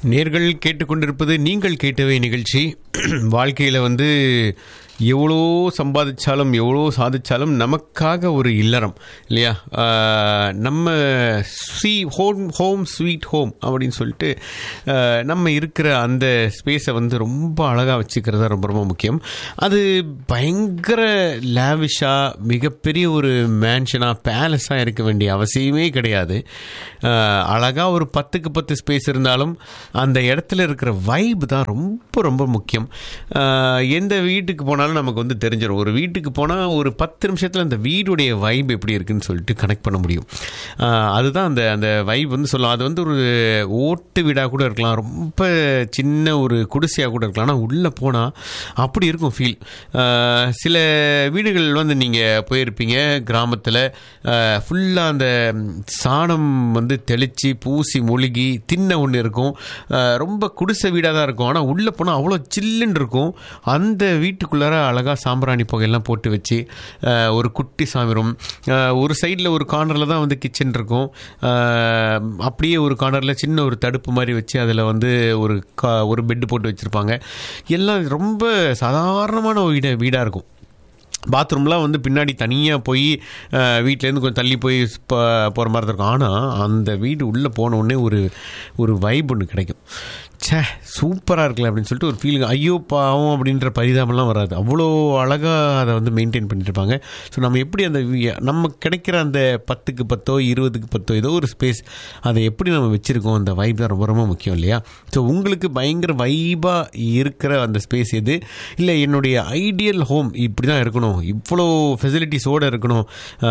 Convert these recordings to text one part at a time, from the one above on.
நேர்கள் கேட்டுக்கொண்டிருப்பது நீங்கள் கேட்டவை நிகழ்ச்சி வாழ்க்கையில் வந்து எவ்வளோ சம்பாதிச்சாலும் எவ்வளோ சாதிச்சாலும் நமக்காக ஒரு இல்லறம் இல்லையா ஆஹ் நம்ம sweet home home sweet home அப்படின்னு சொல்லிட்டு ஆஹ் நம்ம இருக்கிற அந்த ஸ்பேஸை வந்து ரொம்ப அழகாக வச்சுக்கிறது தான் ரொம்ப ரொம்ப முக்கியம் அது பயங்கர லேவிஷாக மிகப்பெரிய ஒரு மேன்ஷனாக பேலஸாக இருக்க வேண்டிய அவசியமே கிடையாது அழகாக ஒரு பத்துக்கு பத்து ஸ்பேஸ் இருந்தாலும் அந்த இடத்துல இருக்கிற வைப் தான் ரொம்ப ரொம்ப முக்கியம் ஆஹ் எந்த வீட்டுக்கு போனாலும் நமக்கு வந்து தெரிஞ்சிடும் ஒரு வீட்டுக்கு போனால் ஒரு பத்து நிமிஷத்தில் அந்த வீடுடைய வைப் எப்படி இருக்குன்னு சொல்லிட்டு கனெக்ட் பண்ண முடியும் ஆஹ் அதுதான் அந்த அந்த வைப் வந்து சொல்லலாம் அது வந்து ஒரு ஓட்டு வீடாக கூட இருக்கலாம் ரொம்ப சின்ன ஒரு குடிசையாக கூட இருக்கலாம் ஆனால் உள்ளே போனால் அப்படி இருக்கும் ஃபீல் சில வீடுகள் வந்து நீங்கள் போயிருப்பீங்க கிராமத்தில் ஃபுல்லாக அந்த சாணம் வந்து தெளித்து பூசி மொழுகி திண்ணை ஒன்று இருக்கும் அஹ் ரொம்ப குடிசை வீடாக தான் இருக்கும் ஆனால் உள்ளே போனால் அவ்வளோ சில்லுன்னு இருக்கும் அந்த வீட்டுக்குள்ளார அழகாக சாம்பிராணி புகையெல்லாம் போட்டு வச்சு அஹ் ஒரு குட்டி சாமி room. அஹ் ஒரு சைடில் ஒரு கார்னரில் தான் வந்து கிச்சன் இருக்கும் அஹ் அப்படியே ஒரு கார்னரில் சின்ன ஒரு தடுப்பு மாதிரி வச்சு அதில் வந்து ஒரு கா ஒரு பெட்டு போட்டு வச்சுருப்பாங்க எல்லாம் ரொம்ப சாதாரணமான ஒரு வீட வீடாக இருக்கும் பாத்ரூம்லாம் வந்து பின்னாடி தனியாக போய் வீட்டிலேருந்து கொஞ்சம் தள்ளி போய் போகிற மாதிரி தான் இருக்கும் ஆனால் அந்த வீடு உள்ளே போன உடனே ஒரு ஒரு வைப் ஒன்று கிடைக்கும் ச்சே சூப்பராக இருக்குல்ல அப்படின்னு சொல்லிட்டு ஒரு ஃபீலிங் ஐயோ பாவம் அப்படின்ற பரிதாபம்லாம் வராது அவ்வளோ அழகாக அதை வந்து மெயின்டைன் பண்ணிட்டு இருப்பாங்க ஸோ நம்ம எப்படி அந்த வி- நம்ம கிடைக்கிற அந்த பத்துக்கு பத்தோ இருபதுக்கு பத்தோ ஏதோ ஒரு ஸ்பேஸ் அதை எப்படி நம்ம வச்சுருக்கோம் அந்த வைப் தான் ரொம்ப ரொம்ப முக்கியம் இல்லையா ஸோ உங்களுக்கு பயங்கர வைபாக இருக்கிற அந்த ஸ்பேஸ் எது இல்லை என்னுடைய ஐடியல் ஹோம் இப்படி தான் இருக்கணும் இவ்வளோ ஃபெசிலிட்டிஸோடு இருக்கணும்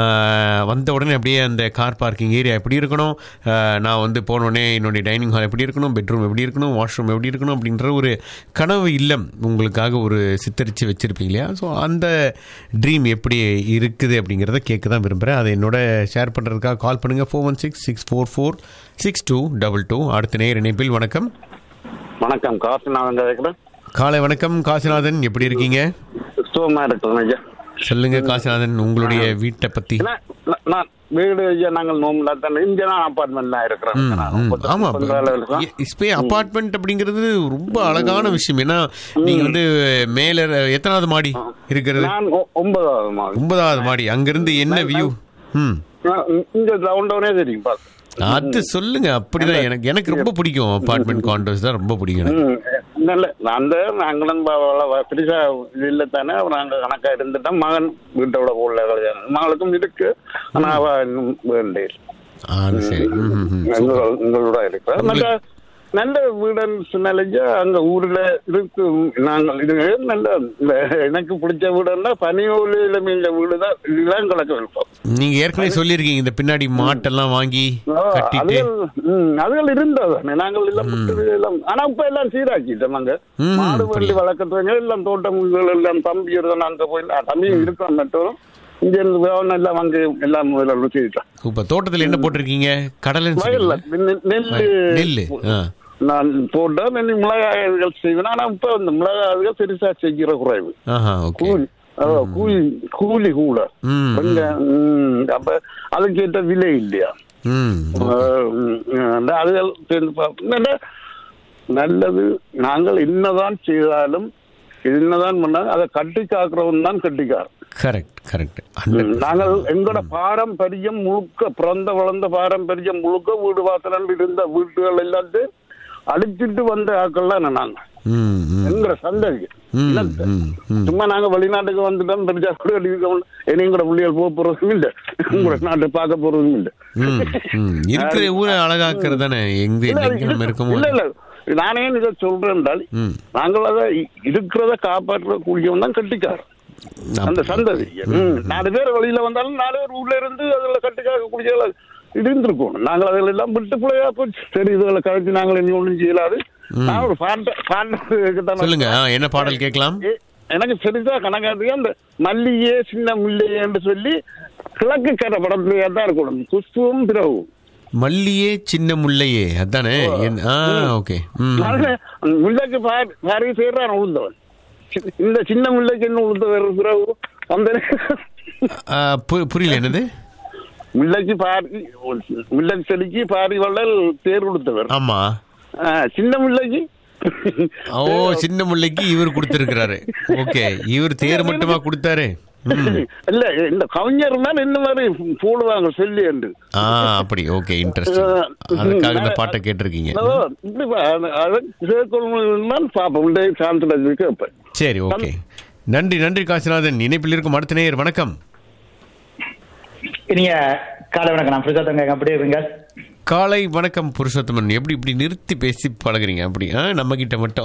ஆஹ் வந்த உடனே அப்படியே அந்த கார் பார்க்கிங் ஏரியா எப்படி இருக்கணும் ஆஹ் நான் வந்து போன உடனே என்னுடைய டைனிங் ஹால் எப்படி இருக்கணும் பெட்ரூம் எப்படி இருக்கணும் வாஷ்ரூம் எப்படி இருக்கணும் அப்படின்ற ஒரு கனவு இல்லம் உங்களுக்காக ஒரு சித்தரித்து வச்சுருப்பீங்க இல்லையா ஸோ அந்த ட்ரீம் எப்படி இருக்குது அப்படிங்கிறத கேட்க தான் விரும்புகிறேன் அதை என்னோட ஷேர் பண்ணுறதுக்காக கால் பண்ணுங்கள் four one six six four four six two double two அடுத்த நேர் இணைப்பில் வணக்கம் வணக்கம் காசிநாதன் கேட்குறேன் காலை வணக்கம் காசிநாதன் எப்படி இருக்கீங்க சுகமா இருக்கிறேன் ஐயா சொல்லுங்க காசிநாதன் உங்களுடைய வீட்டை பத்தி ஏன்னா, நான் நான் வீடு ஐயா நாங்கள் நோம்புல தான் இங்கே தான் அப்பார்ட்மெண்ட்ல இருக்கிறேன் ம், நான் ம். முப்பத்தி- ஆமா முப்பத்தி நாலு வருஷம். இப்போ அபார்ட்மெண்ட் அப்படிங்கிறது ரொம்ப அழகான விஷயம் ஏன்னா நீங்க வந்து மேல எத்தனாவது மாடி இருக்கிறது நான் ஒ- ஒன்பதாவது மாதம் ஒன்பதாவது மாடி அங்கிருந்து என்ன வியூ ம் நான் இங்க டவுன் டவுனே தெரியும் பாத்து அது சொல்லுங்க அப்படிதான் எனக்கு எனக்கு ரொம்ப பிடிக்கும் அபார்ட்மெண்ட் காண்டோஸ் தான் ரொம்ப பிடிக்கும் எனக்கு. ம், நல்ல அந்த நாங்களும் ப- வ- பெருசா இது இல்லை தானே நாங்க கணக்கா இருந்துட்டோம் மகன் வீட்டோட உள்ள கல்யாணம் மகளுக்கும் இருக்கு ஆனா அவ இன்னும் வேண்டே ஆ அது சரி ம், ம், ம். எங்களோட எங்களோட இருக்கிற நல்ல நல்ல வீடுன்னு சொன்னாலேஜா அங்க ஊர்ல இருக்கு நாங்கள் இது நல்ல இந்த எனக்கு பிடிச்ச வீடுன்னா பனியோலியில மீஞ்ச வீடு தான் இதுதான் கிடக்க வைப்போம் நீங்க ஏற்கனவே சொல்லியிருக்கீங்க இந்த பின்னாடி மாட்டெல்லாம் வாங்கி கட்டிட்டு அதுகள் ம், அதுகள் இருந்தது நாங்கள் எல்லாம் விட்டது எல்லாம் ஆனா இப்ப எல்லாம் சீராக்கிட்டோம் நாங்க ம், மாடு வண்டி வளர்க்கறவங்க எல்லாம் தோட்டம் எல்லாம் தம்பி இருந்தா அங்க போய் தம்பி இருக்கிறோம் மட்டும் இங்க இருந்து வேணும் எல்லாம் அங்க எல்லாம் முதல்ல ருச்சிட்டோம் இப்ப தோட்டத்துல என்ன போட்டிருக்கீங்க கடலைன்னு வயல்ல சொன்னீங்க. நெ- நெல்லு நெல்லு ஆ நான் போட்டா நெல்லி மிளகாய்கள் செய்வேன் ஆனா இப்ப இந்த மிளகாய்கள் பெருசா செய்கிற குறைவு ஆஹா ஓகே கூலி ஓ, கூலி கூலி கூட ம் கொஞ்சம் ம், அப்ப அதுக்கேற்ற விலை இல்லையா ம் அந்த அதுகள் சேர்ந்து பார்ப்போம். நல்ல நல்லது நாங்கள் என்னதான் செய்தாலும் என்னதான் பண்ணாலும் அதை கட்டி காக்கிறவன் தான் கட்டிக்கார் கரெக்ட் கரெக்ட் ஹண்ட்ரட் நாங்கள் எங்களோட பாரம்பரியம் முழுக்க பிறந்த வளர்ந்த பாரம்பரியம் முழுக்க வீடு வாசல் இருந்த வீட்டுகள் எல்லாத்தையும் அழிச்சிட்டு வந்த ஆக்கள்லாம் நாங்க ம் ம் எங்கிற சந்ததி ம், இனத்தை. ம், ம். சும்மா நாங்க வெளிநாட்டுக்கு வந்துட்டோம் பெருசா கூட அடிக்கணும் என்னையும் கூட புள்ளிகள் போக போறதும் இல்ல உங்களோட நாட்டை பார்க்க போறதும் இல்ல ம், ம். இருக்கிற ஊரை அழகாக்குறது தானே எங்க இல்ல, எங்க நம்ம இல்ல இருக்கோமோ இல்ல நானே இதை சொல்றேன் என்றால் ம் நாங்கள் அதை இ- இருக்கிறத காப்பாற்றக்கூடியவன் தான் கட்டிக்கார் அந்த சந்ததி ம். நாலு பேர் வெளியில வந்தாலும் நாலு பேர் உள்ள இருந்து அதுல கட்டிக்காக்கக்கூடிய இருந்திருக்கும் நாங்கள் அதில் எல்லாம் விட்டு பிள்ளையா போச்சு சரி இதுகளை கழிச்சு நாங்கள் இனி ஒன்றும் செய்யலாது நான் ஒரு பாட்ட பாட்டு சொல்லுங்க ஆ, என்ன பாடல் கேட்கலாம் எ- எனக்கு பெருசா கணக்காட்டுக்கு அந்த மல்லியே சின்ன முல்லையேன்னு சொல்லி கிழக்கு கரை படத்துலயே தான் இருக்கணும் குஷ்புவும் பிறவும் மல்லியே சின்ன முல்லையே அதானே என்- ஆ ஓகே ம் அதனால அந்த முல்லைக்கு பாரி பாரி பேர் தான் உளுந்தவன் சி- இந்த சின்ன முல்லைக்கு என்ன உளுந்த வேறு பிறகு அந்த ஆ, பு- புரியல என்னது முல்லைக்கு பாரி முல்லைக்கு செடிக்கு பாரி வள்ளல் தேர் கொடுத்தவர் ஆமா ஆ, சின்ன பிள்ளைக்கு ஓ சின்ன முல்லைக்கு இவர் கொடுத்திருக்கிறாரு ஓகே இவர் தேர் மட்டுமா கொடுத்தாரு ம். இல்ல இந்த கவிஞர் தான் இந்த மாதிரி போடுவாங்க சொல்லி என்று ஆ அப்படி ஓகே இன்ட்ரெஸ்டிங் அதுக்காக இந்த பாட்டை கேட்டிருக்கீங்க அதோ, இப்படி பா- அது- அதை சேர்க்கணும் தான் பார்ப்போம் உண்டே சாந்தல கேட்பேன் சரி ஓகே நன்றி நன்றி காசிநாதன் இணைப்பில் இருக்கும் அடுத்த நேயர் வணக்கம் நீங்க காலை வணக்கம் நான் புருஷோத்தங்க எப்படி இருங்க காலை வணக்கம் புருஷோத்தமன் எப்படி இப்படி நிறுத்தி பேசி பழகுறீங்க அப்படி ஆ நம்ம கிட்ட மட்டும்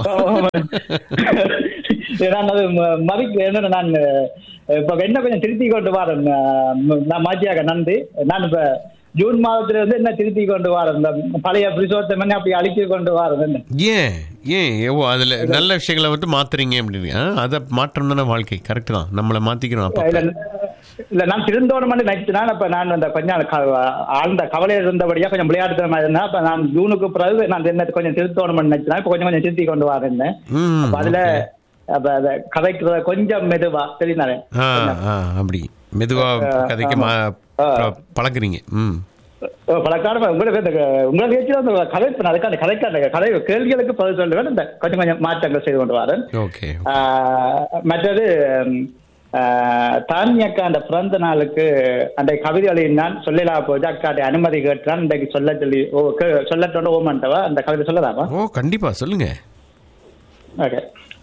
நான் அது ம- மதிக்கு என்ன நான் அஹ், இப்ப என்ன கொஞ்சம் திருத்தி கொண்டு வரேன் அஹ், நான் மாஜியாக நன்றி நான் இப்ப ஜூன் மாதத்துல இருந்து என்ன திருத்தி கொண்டு வரேன் இந்த பழைய புருஷோத்தமன் அப்படி அழிக்க கொண்டு வரேன் என்ன ஏன் ஏன் ஓ அதுல நல்ல விஷயங்களை வந்து மாத்துறீங்க அப்படின்னு ஆ, அதை மாற்றம் தானே வாழ்க்கை கரெக்ட் தான் நம்மளை மாத்திக்கிறோம் இல்ல அப்ப இல்ல நான் திருந்தோணும்னு நினைச்சுனா அப்ப நான் அந்த கொஞ்சம் க- ஆழ்ந்த கவலையில் இருந்தபடியா கொஞ்சம் விளையாடுற இருந்தேன் அப்ப நான் ஜூனுக்கு பிறகு நான் என்ன கொஞ்சம் திருத்தோணும்னு நினைச்சேன் இப்ப கொஞ்சம் கொஞ்சம் திருத்தி கொண்டு வரேன் ம், அப்ப அதுல அப்ப அத கதைக்கிறத கொஞ்சம் மெதுவா தெரியுதானே ஆ ஆ அப்படி மெதுவா கதைக்கு மா- ப- பழகுறீங்க ம் பழக்கான உங்களுக்கு இந்த உங்களை வச்சு அந்த கதை இப்ப அதுக்கான கதைக்கான கதை கேள்விகளுக்கு பதில் சொல்லுவேன் இந்த கொஞ்சம் கொஞ்சம் மாற்றங்கள் செய்து கொண்டு வரேன் ஓகே ஆஹ் மற்றது ஆஹ் தானி அக்கா அந்த பிறந்த நாளுக்கு அந்த கவிதைகளின் நான் சொல்லலா போது அக்காட்ட அனுமதி கேட்டான் இன்றைக்கு சொல்ல சொல்லி ஓ கே- சொல்லட்டோட ஓமன்ட்டவா அந்த கவிதை சொல்லலாமா ஓ கண்டிப்பா சொல்லுங்க ஓகே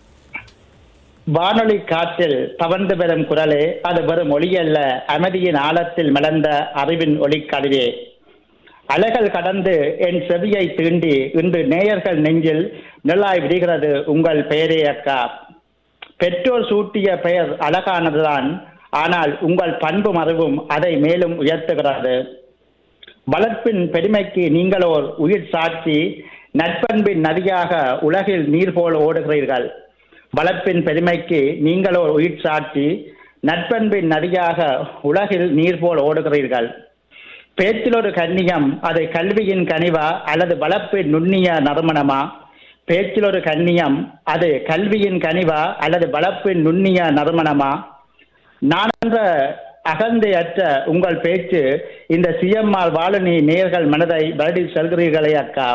வானொலி காற்றில் தவழ்ந்து பெறும் குரலே அது வெறும் ஒளியல்ல அமைதியின் ஆழத்தில் மலர்ந்த அறிவின் ஒளிக்கருவே அலைகள் கடந்து என் செவியை தீண்டி இன்று நேயர்கள் நெஞ்சில் நிழலாய் விடுகிறது உங்கள் பெயரே அக்கா பெற்றோர் சூட்டிய பெயர் அழகானதுதான் ஆனால் உங்கள் பண்பும் அறிவும் அதை மேலும் உயர்த்துகிறது வளர்ப்பின் பெருமைக்கு நீங்களோர் உயிர் சாட்சி நட்பண்பின் நதியாக உலகில் நீர் போல் ஓடுகிறீர்கள் வளர்ப்பின் பெருமைக்கு நீங்களோர் உயிர் சாட்சி நட்பண்பின் நதியாக உலகில் நீர் போல் ஓடுகிறீர்கள் பேச்சில் ஒரு கண்ணியம் அது கல்வியின் கனிவா அல்லது வளர்ப்பின் நுண்ணிய நறுமணமா பேச்சில் ஒரு கண்ணியம் அது கல்வியின் கனிவா அல்லது வளர்ப்பின் நுண்ணிய நறுமணமா நான் என்ற அகந்தையற்ற உங்கள் பேச்சு இந்த சிஎம்ஆர் வாழனி நேர்கள் மனதை வருடி செல்கிறீர்களே அக்கா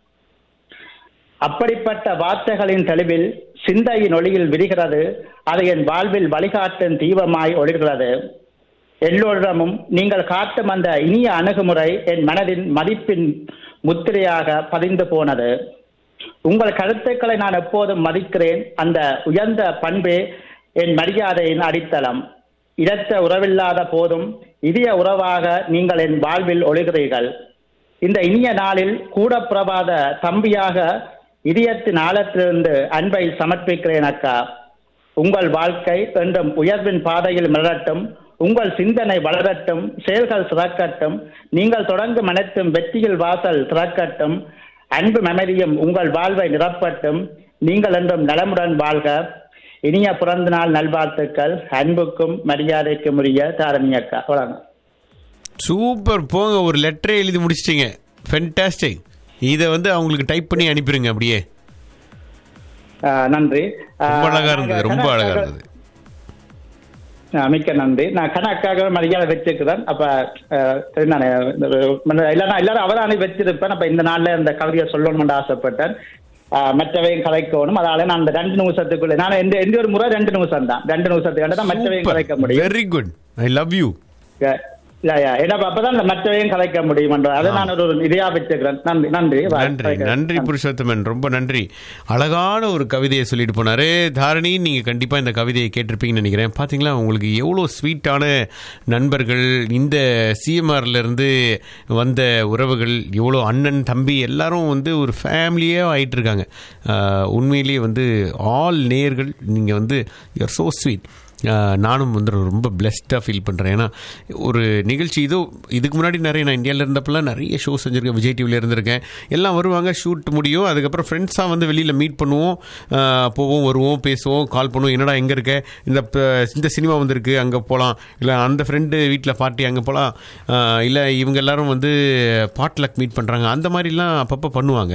அப்படிப்பட்ட வார்த்தைகளின் தெளிவில் சிந்தையின் ஒளியில் விரிகிறது அது என் வாழ்வில் வழிகாட்டும் தீபமாய் ஒளிர்கிறது எல்லோரிடமும் நீங்கள் காட்டும் அந்த இனிய அணுகுமுறை என் மனதின் மதிப்பின் முத்திரையாக பதிந்து போனது உங்கள் கருத்துக்களை நான் எப்போதும் மதிக்கிறேன் அந்த உயர்ந்த பண்பே என் மரியாதையின் அடித்தளம் இடத்த உறவில்லாத போதும் இதய உறவாக நீங்கள் என் வாழ்வில் ஒளிகிறீர்கள் இந்த இனிய நாளில் கூட பிரபாத தம்பியாக இதயத்தின் ஆழத்திலிருந்து அன்பை சமர்ப்பிக்கிறேன் அக்கா உங்கள் வாழ்க்கை என்றும் உயர்வின் பாதையில் மலரட்டும் உங்கள் சிந்தனை வளரட்டும் செயல்கள் சிறக்கட்டும் நீங்கள் தொடங்கும் அனைத்தும் வெற்றியில் வாசல் திறக்கட்டும் அன்பு அமைதியும் உங்கள் வாழ்வை நிரப்பட்டும் நீங்கள் என்றும் நலமுடன் வாழ்க இனிய பிறந்த நாள் நல்வாழ்த்துக்கள் அன்புக்கும் மரியாதைக்கும் உரிய தாரணி அக்கா அவ்வளவுதான். சூப்பர் போங்க ஒரு லெட்டரே எழுதி முடிச்சிட்டீங்க ஃபென்டாஸ்டிக் இதை வந்து அவங்களுக்கு டைப் பண்ணி அனுப்பிடுங்க அப்படியே ஆஹ் நன்றி ரொம்ப ஆஹ் அழகா இருந்தது ரொம்ப நாங்க அழகா கணக்காக- இருந்தது ஆஹ் மிக்க நன்றி நான் கணக்காக மரியாதை வச்சிருக்கிறேன் அப்ப ஆஹ் நான் இல்லைன்னா எல்லாரும் அவதானே வச்சிருப்பேன் அப்ப இந்த நாள்ல இந்த கவிதையை சொல்லணும்னு ஆசைப்பட்டேன் ஆஹ் மற்றவையும் கதைக்கணும் அதனால நான் அந்த ரெண்டு நிமிஷத்துக்குள்ள நான் எந்த எந்த ஒரு முறை ரெண்டு நிமிஷம் தான் ரெண்டு நிமிஷத்துக்கு தான் மற்றவையும் கதைக்க முடியும் very good I love you இல்ல, இல்ல, ஏன்னா அப்பதான் இந்த மற்றவையும் கலைக்க முடியும் என்ற அதை நான் ஒரு இதையா வச்சுக்கிறேன் நன்றி நன்றி நன்றி நன்றி புருஷோத்தமன் ரொம்ப நன்றி அழகான ஒரு கவிதையை சொல்லிட்டு போனாரு தாரணி நீங்க கண்டிப்பா இந்த கவிதையை கேட்டிருப்பீங்கன்னு நினைக்கிறேன் பாத்தீங்களா உங்களுக்கு எவ்வளோ ஸ்வீட்டான நண்பர்கள் இந்த சிஎம்ஆர்ல இருந்து வந்த உறவுகள் எவ்வளோ அண்ணன் தம்பி எல்லாரும் வந்து ஒரு ஃபேமிலியே ஆயிட்டு இருக்காங்க ஆஹ், உண்மையிலேயே வந்து ஆல் நேயர்கள் நீங்க வந்து யூஆர் சோ ஸ்வீட் ஆஹ் நானும் வந்து ரொம்ப பிளெஸ்டாக ஃபீல் பண்ணுறேன் ஏன்னா ஒரு நிகழ்ச்சி இதோ இதுக்கு முன்னாடி நிறைய நான் இந்தியாவில் இருந்தப்பெல்லாம் நிறைய ஷோ செஞ்சுருக்கேன் விஜய் டிவியில் இருந்திருக்கேன் எல்லாம் வருவாங்க ஷூட் முடியும் அதுக்கப்புறம் ஃப்ரெண்ட்ஸாக வந்து வெளியில் மீட் பண்ணுவோம் ஆஹ் போவோம் வருவோம் பேசுவோம் கால் பண்ணுவோம் என்னடா எங்கே இருக்க இந்த ப- இந்த சினிமா வந்திருக்கு அங்கே போகலாம் இல்லை அந்த ஃப்ரெண்டு வீட்டில் பார்ட்டி அங்கே போகலாம் இல்லை இவங்க எல்லாரும் வந்து பாட்லக் மீட் பண்ணுறாங்க அந்த மாதிரிலாம் அப்பப்போ பண்ணுவாங்க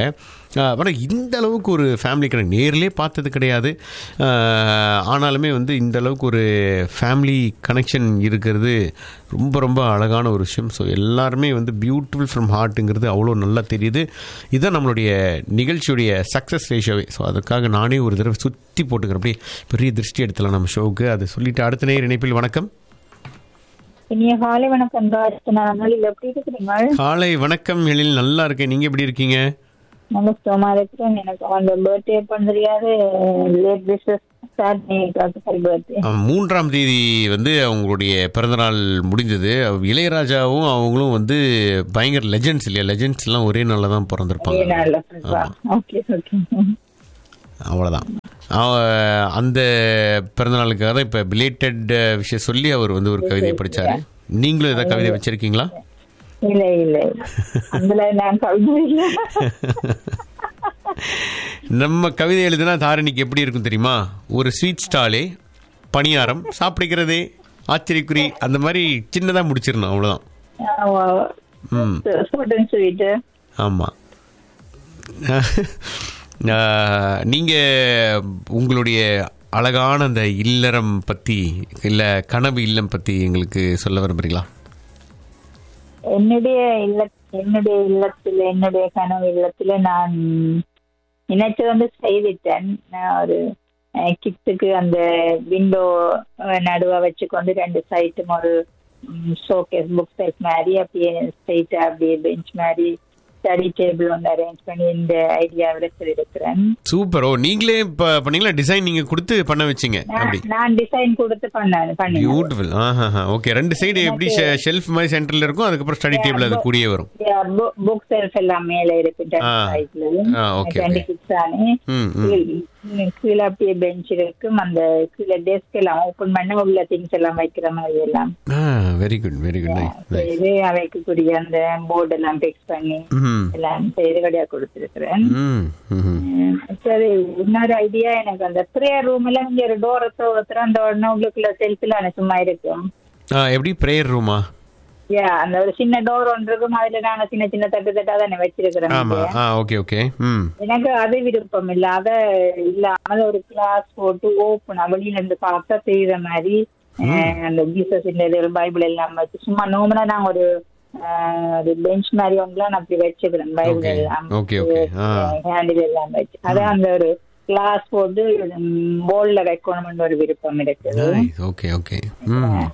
ஆனால் இந்த அளவுக்கு ஒரு ஃபேமிலி கிடையாது நேர்லேயே பார்த்தது கிடையாது ஆஹ், ஆனாலுமே வந்து இந்த அளவுக்கு ஒரு ஃபேமிலி கனெக்ஷன் இருக்கிறது ரொம்ப ரொம்ப அழகான ஒரு விஷயம் ஸோ எல்லாருமே வந்து பியூட்டிஃபுல் ஃப்ரம் ஹார்ட்டுங்கிறது அவ்வளோ நல்லா தெரியுது இதுதான் நம்மளுடைய நிகழ்ச்சியுடைய சக்ஸஸ் ரேஷியோவே ஸோ அதுக்காக நானே ஒரு தடவை சுற்றி போட்டுக்கிறேன் அப்படியே பெரிய திருஷ்டி எடுத்துலாம் நம்ம ஷோவுக்கு அதை சொல்லிட்டு அடுத்த நேர் இணைப்பில் வணக்கம் இனிய காலை வணக்கம் ராஜ்னா நாளில் எப்படி இருக்கிறீங்க காலை வணக்கம் எழில் நல்லா இருக்கேன் நீங்கள் எப்படி இருக்கீங்க நல்ல சுகமா இருக்கிறேன் எனக்கு அந்த பர்த்டே பண்ணுறியாது late wishes start happy birthday ஆ, மூன்றாம் தேதி வந்து அவங்களுடைய பிறந்தநாள் முடிஞ்சது இளையராஜாவும் அவங்களும் வந்து பயங்கர லெஜெண்ட்ஸ் இல்லையா லெஜெண்ட்ஸ் எல்லாம் ஒரே நாளில் தான் பிறந்திருப்பாங்க நல்ல ஓகே ஓகே அவ்வளோதான் அந்த பிறந்தநாளுக்காக தான் இப்போ பிலேட்டட் விஷயம் சொல்லி அவர் வந்து ஒரு கவிதை படிச்சாரு நீங்களும் ஏதாவது கவிதை வச்சிருக்கீங்களா இல்ல இல்ல இல்ல. அதுல நான் கவிதை இல்ல நம்ம கவிதை எழுதுனா தாரணிக்கு எப்படி இருக்கும் தெரியுமா ஒரு ஸ்வீட் ஸ்டாலே பணியாரம் சாப்பிடுகிறதே ஆச்சரியக்குறி அந்த மாதிரி சின்னதாக முடிச்சிடணும் அவ்வளோதான் ம் ஸ்வீட் ஸ்வீட் ஆமாம் நீங்கள் உங்களுடைய அழகான அந்த இல்லறம் பற்றி இல்லை கனவு இல்லம் பற்றி எங்களுக்கு சொல்ல விரும்புறீங்களா என்னுடைய இல்ல என்னுடைய இல்லத்துல என்னுடைய கனவு இல்லத்துல நான் நினைச்சு வந்து செய்துட்டேன் நான் ஒரு கிட்ஸுக்கு அந்த விண்டோ நடுவா வச்சு கொண்டு ரெண்டு சைட்டும் ஒரு ஷோகேஸ் புக் சைட் மாதிரி அப்படியே ஸ்ட்ரைட்டா அப்படியே பெஞ்ச் மாதிரி ஸ்டடி டேபிள் ஒன்று அரேஞ்ச் பண்ணி இந்த ஐடியாவோட சொல்லியிருக்கிறேன் சூப்பர் ஓ நீங்களே இப்போ பண்ணீங்களா டிசைன் நீங்கள் கொடுத்து பண்ண வச்சிங்க அப்படி நான் நான் டிசைன் கொடுத்து பண்ணேன் பண்ணி பியூட்டிஃபுல் ஆஹா ஓகே ரெண்டு சைடு எப்படி ஷெல்ஃப் மாதிரி சென்டரில் இருக்கும் அதுக்கப்புறம் ஸ்டடி டேபிள் அது கூடயே வரும் புக் செல்ஃப் எல்லாம் மேல இருக்கு ஆ. சைட்ல ஆ, okay, டுவெண்ட்டி okay. சிக்ஸ் ஆனே ம் ம் கீழ்- கீழே அப்படியே பெஞ்ச் இருக்கும் அந்த கீழே டெஸ்க் எல்லாம் ஓபன் பண்ண உள்ள திங்ஸ் எல்லாம் வைக்கிற மாதிரி எல்லாம் ஆ very good very good nice nice செய்து வைக்கக்கூடிய அந்த போர்டு எல்லாம் பிக்ஸ் பண்ணி ம் எல்லாம் செய்து கடையா கொடுத்துருக்கிறேன் ம் ம் சரி இன்னொரு ஐடியா எனக்கு அந்த ப்ரேயர் ரூம் எல்லாம் இங்க ஒரு டோரை திறந்த உடனே உள்ளுக்குள்ள செல்ஃபில் சும்மா இருக்கும் ஆ எப்படி ப்ரேயர் ரூமா யா அந்த ஒரு சின்ன டோர் ஒன்று இருக்கும் அதுல நாங்க சின்ன சின்ன தட்டு தட்டா தானே வச்சிருக்கிறோம் ஆமா ஆ ஓகே ஓகே ம் எனக்கு அது விருப்பம் இல்ல அத இல்லாம ஒரு கிளாஸ் போட்டு ஓப்பன் வெளியில இருந்து பார்த்தா செய்யற மாதிரி அஹ், அந்த ஜீசஸ் இந்த பைபிள் எல்லாம் வச்சு சும்மா நோமனா நாங்க ஒரு அஹ், ஒரு பெஞ்ச் மாதிரி ஒன்றுலாம் அப்படி வச்சுக்கிறேன் பைபிள் Okay. எல்லாம் Okay, okay. ஆ. ஹேண்டில் எல்லாம் வச்சு அதான் அந்த ஒரு கிளாஸ் போட்டு போல்ல வைக்கணும்னு ஒரு விருப்பம் இருக்குது நைஸ் ஓகே ஓகே ம்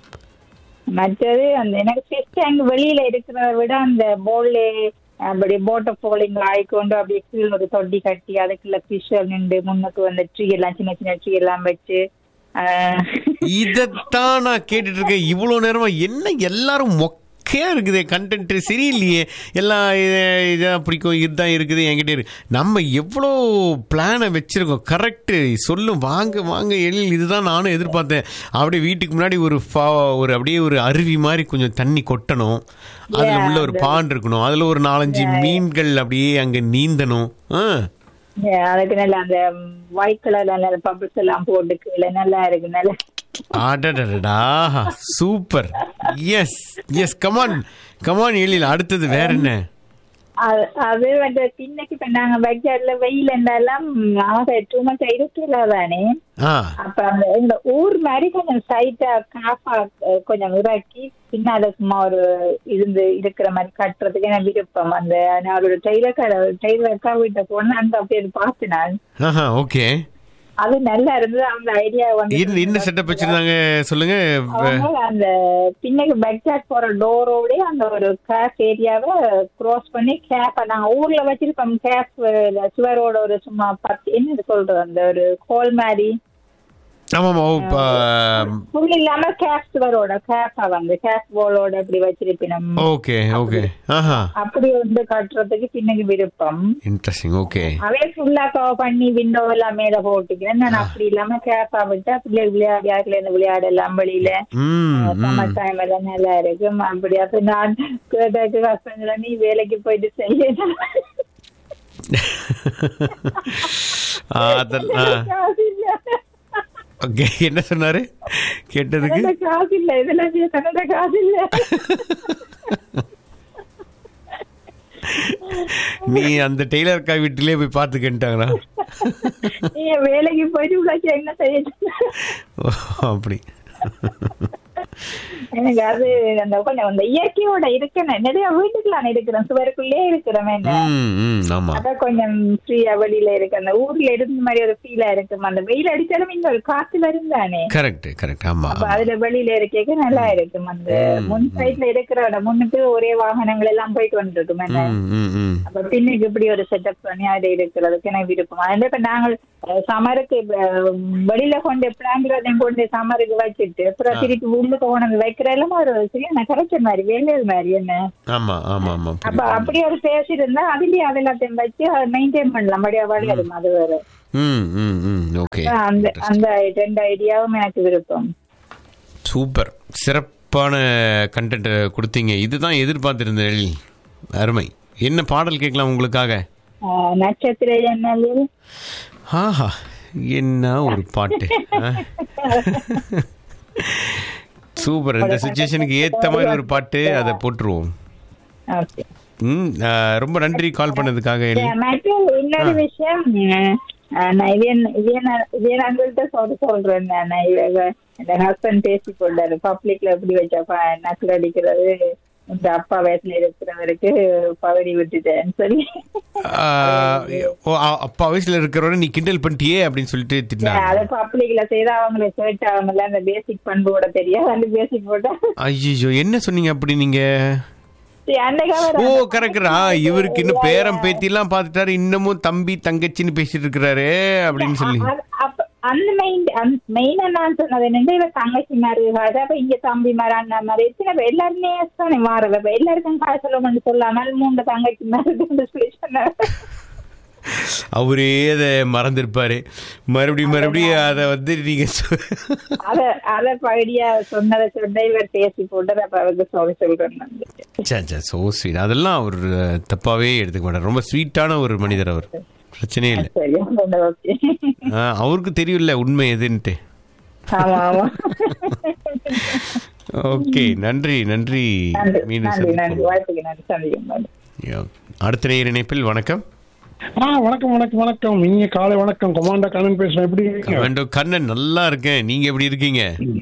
மற்றது அந்த எனக்கு ஃபிஷ் டேங்க் வெளியில இருக்கிறத விட அந்த போல்ல அப்படி போட்டை போலிங் ஆயிக்கொண்டு அப்படியே கீழே ஒரு தொட்டி கட்டி அதுக்குள்ள ஃபிஷ் நின்று முன்னுக்கு வந்து ட்ரீ எல்லாம் சின்ன சின்ன ட்ரீ எல்லாம் வச்சு ஆஹ், இதைத்தான் நான் கேட்டுட்டு இருக்கேன் இவ்வளோ நேரமா என்ன எல்லாரும் மொக்கையா இருக்குது கண்டென்ட் சரியில்லையே எல்லாம் இத- இதான் பிடிக்கும் இதுதான் இருக்குது என்கிட்ட இருக்கு நம்ம எவ்வளோ பிளானை வச்சிருக்கோம் கரெக்டு சொல்லும் வாங்க வாங்க எழில் இதுதான் நானும் எதிர்பார்த்தேன் அப்படியே வீட்டுக்கு முன்னாடி ஒரு ஃபா ஒரு அப்படியே ஒரு அருவி மாதிரி கொஞ்சம் தண்ணி கொட்டணும் அதுல உள்ள ஒரு பாண்ட் இருக்கணும் அதுல ஒரு நாலஞ்சு மீன்கள் அப்படியே அங்க நீந்தணும் ஆ yeah, அதுக்கு நல்ல அந்த ஒயிட் கலர்ல நல்ல பபிள்ஸ் எல்லாம் போட்டு கீழே நல்லா இருக்கு நல்லா அடடடடா super yes yes come on come on Ezhil அடுத்தது வேற என்ன அது- அது வந்து பின்னைக்கு இப்ப நாங்க பட்ஜெட்ல வெயில் இருந்தாலும் அவங்க டூ மந்த்ஸ் இருக்கலாம் தானே ஆ அப்ப அந்த இந்த ஊர் மாதிரி கொஞ்சம் சைட்டா காஃபா அஹ், கொஞ்சம் இறக்கி பின்னால சும்மா ஒரு இருந்து இருக்கிற மாதிரி கட்டுறதுக்கு எனக்கு விருப்பம் அந்த நான் ஒரு டெய்லர் கடை டெய்லர் அக்கா வீட்டை போனேன் அந்த அப்படியே பார்த்து நான் ஆஹா ஓகே அது நல்லா இருந்தது அந்த ஐடியா வந்து என்ன என்ன செட்டப் வச்சிருந்தாங்க சொல்லுங்க அவங்க அந்த பின்னுக்கு பேக் போற டோரோட அந்த ஒரு கேப் ஏரியாவை க்ராஸ் பண்ணி கேப் நாங்க ஊர்ல வச்சிருக்கோம் கேப் சுவரோட ஒரு சும்மா பத்து என்ன சொல்றது அந்த ஒரு கோல் மாதிரி ஆமாம் ஓ ப- ஃபுல் இல்லாம கேப் சுவரோட கேப்பா வந்து கேப் போலோட அப்படி வச்சிருப்பினம் ஓகே ஓகே ஆஹா அப்படி வந்து கட்டுறதுக்கு பின்னுக்கு விருப்பம் இன்ட்ரெஸ்டிங் ஓகே அவே ஃபுல்லா கவர் பண்ணி விண்டோ எல்லாம் மேல போட்டுக்கிறேன் நான் அப்படி இல்லாம கேப்பா விட்டா பிள்ளைகள் விளையாடி யாருல இருந்து விளையாடலாம் வெளியில ம் ம் சம்மர் டைம் எல்லாம் நல்லா இருக்கும் அப்படி அப்ப நான் கேட்டாக்கு ஹஸ்பண்ட் நீ வேலைக்கு போயிட்டு செய்ய அதெல்லாம் காசு இல்ல ஓகே என்ன சொன்னாரு கேட்டதுக்கு தன்னோட காசு இல்ல இதெல்லாம் செய்ய தன்னோட காசு இல்ல நீ அந்த டெய்லர் அக்கா வீட்டிலே போய் பார்த்துக்கிட்டாங்களா நீங்க வேலைக்கு போயிட்டு உழைச்சி என்ன செய்ய ஓ, அப்படி எனக்கு அது அந்த கொஞ்சம் அந்த இயற்கையோட இருக்கணும் நிறைய வீட்டுக்குள்ள நான் இருக்கிறேன் சுவருக்குள்ளே இருக்கிறோம் என்ன ம் ம் ஆமாம் அதான் கொஞ்சம் ஃப்ரீயா வெளியில இருக்கு அந்த ஊர்ல இருந்த மாதிரி ஒரு ஃபீலா இருக்கும் அந்த வெயில் அடிச்சாலும் இங்க ஒரு காத்து வரும் தானே கரெக்ட் கரெக்ட் ஆமாம் அப்ப அதுல வெளியில இருக்க நல்லா இருக்கும் அந்த முன் சைட்ல இருக்கிற முன்னுக்கு ஒரே வாகனங்கள் எல்லாம் போயிட்டு வந்துருக்கும் என்ன ம் ம் ம் அப்ப பின்னுக்கு இப்படி ஒரு செட்டப் பண்ணி அது இருக்கிறதுக்கு எனக்கு விருப்பம் அதுல இப்ப நாங்கள் அஹ், சமருக்கு அஹ், வெளியில கொண்டு பிளான்கிறதையும் கொண்டு சமருக்கு வச்சுட்டு அப்புறம் திருப்பி உள்ளுக்கு கொண்டு வைக்கிற எல்லாம் ஒரு சரியான கரைச்ச மாதிரி வேலையது மாதிரி என்ன ஆமாம் ஆமாம் ஆமாம் அப்ப அப்படி ஒரு பேசி இருந்தா அதுலயே அது எல்லாத்தையும் வச்சு மெயின்டைன் பண்ணலாம் வழியா வழியாடும் அது வேற ம் ம் ம் ஓகே அந்த அந்த ரெண்டு ஐடியாவும் எனக்கு விருப்பம் சூப்பர் சிறப்பான கண்டென்ட் கொடுத்தீங்க இதுதான் எதிர்பார்த்திருந்தேன் அருமை என்ன பாடல் கேட்கலாம் உங்களுக்காக அஹ், நட்சத்திர எண்ணலில் ஆஹா என்ன ஒரு பாட்டு ஆ? சூப்பர் இந்த சுச்சுவேஷனுக்கு ஏத்த மாதிரி ஒரு பாட்டு அதை போட்டுருவோம் ஓகே ம் ஆ, ரொம்ப நன்றி கால் பண்ணதுக்காக எல். மற்றும் இன்னொரு விஷயம் அஹ், நான் இதே இதே நான் இதே நாங்கள்கிட்ட சொல்ல சொல்றேன் நான் இவங்க என் ஹஸ்பண்ட் பேசி கொண்டாரு பப்ளிக்ல எப்படி வச்சா நக்கல் அடிக்கிறது இந்த அப்பா வயசுல இருக்கிறவருக்கு பகுதி விட்டுட்டேன்னு சொல்லி ஆ, ஓ, அ- அப்பா வயசுல இருக்கிறவரை நீ கிண்டல் பண்ணிட்டியே அப்படின்னு சொல்லிட்டு திட்டினாங்க அதை பப்ளிக்ல செய்தா அவங்களை சேர்த்து அவங்கள அந்த பேசிக் பண்பு கூட தெரியாது அந்த பேசிக் போட்டா ஐயோ என்ன சொன்னீங்க அப்படி நீங்க சரி, அன்னைக்கு அவர் ஓ கரெக்டா இவருக்கு இன்னும் பேரம் பேத்தி எல்லாம் பாத்துட்டாரு இன்னமும் தம்பி தங்கச்சின்னு பேசிட்டு இருக்கிறாரு அப்படின்னு சொல்லி அது- அப்ப அந்த மெயின் மெயினா நான் சொன்னது என்னன்னா இவ தங்கச்சி மாதிரி இருக்காது அப்ப இங்க தம்பி மாதிரி அண்ணா மாதிரி எத்தனை பேர் எல்லாருமே தானே மாறல இப்ப எல்லாருக்கும் காசு சொல்லணும்னு சொல்லாமல் மூணு தங்கச்சி மாதிரி இருக்குன்னு சொல்லி சொன்னாரு அவரே அதை மறந்திருப்பாரு மறுபடியும் மறுபடியும் அதை வந்து நீங்க சொ- அத அத பகுதியா சொன்னதை சொன்ன இவர் பேசி போட்டு அப்ப அவருக்கு சொல்ல சொல்றேன் நான். சே சே சோ ஸ்வீட் அதெல்லாம் அவர் அஹ், தப்பாவே எடுத்துக்க மாட்டார் ரொம்ப ஸ்வீட்டான ஒரு மனிதர் அவர் பிரச்சனையே இல்லை சரி ஓகே ஆஹ், அவருக்கு தெரியும்ல உண்மை எதுன்ட்டு ஆமா ஆமா ஓகே நன்றி நன்றி நன்றி மீண்டும் நன்றி நன்றி சந்திப்போம். வாழ்த்துக்கு நன்றி சந்திக்கும் நன்றி யா. அடுத்த நேயர் இணைப்பில் வணக்கம் ஆ வணக்கம் வணக்கம் வணக்கம் நீங்க காலை வணக்கம் கொமாண்டா கண்ணன் பேசுறேன் எப்படி இருக்கீங்க கமாண்டோ கண்ணன் நல்லா இருக்கேன் நீங்க எப்படி இருக்கீங்க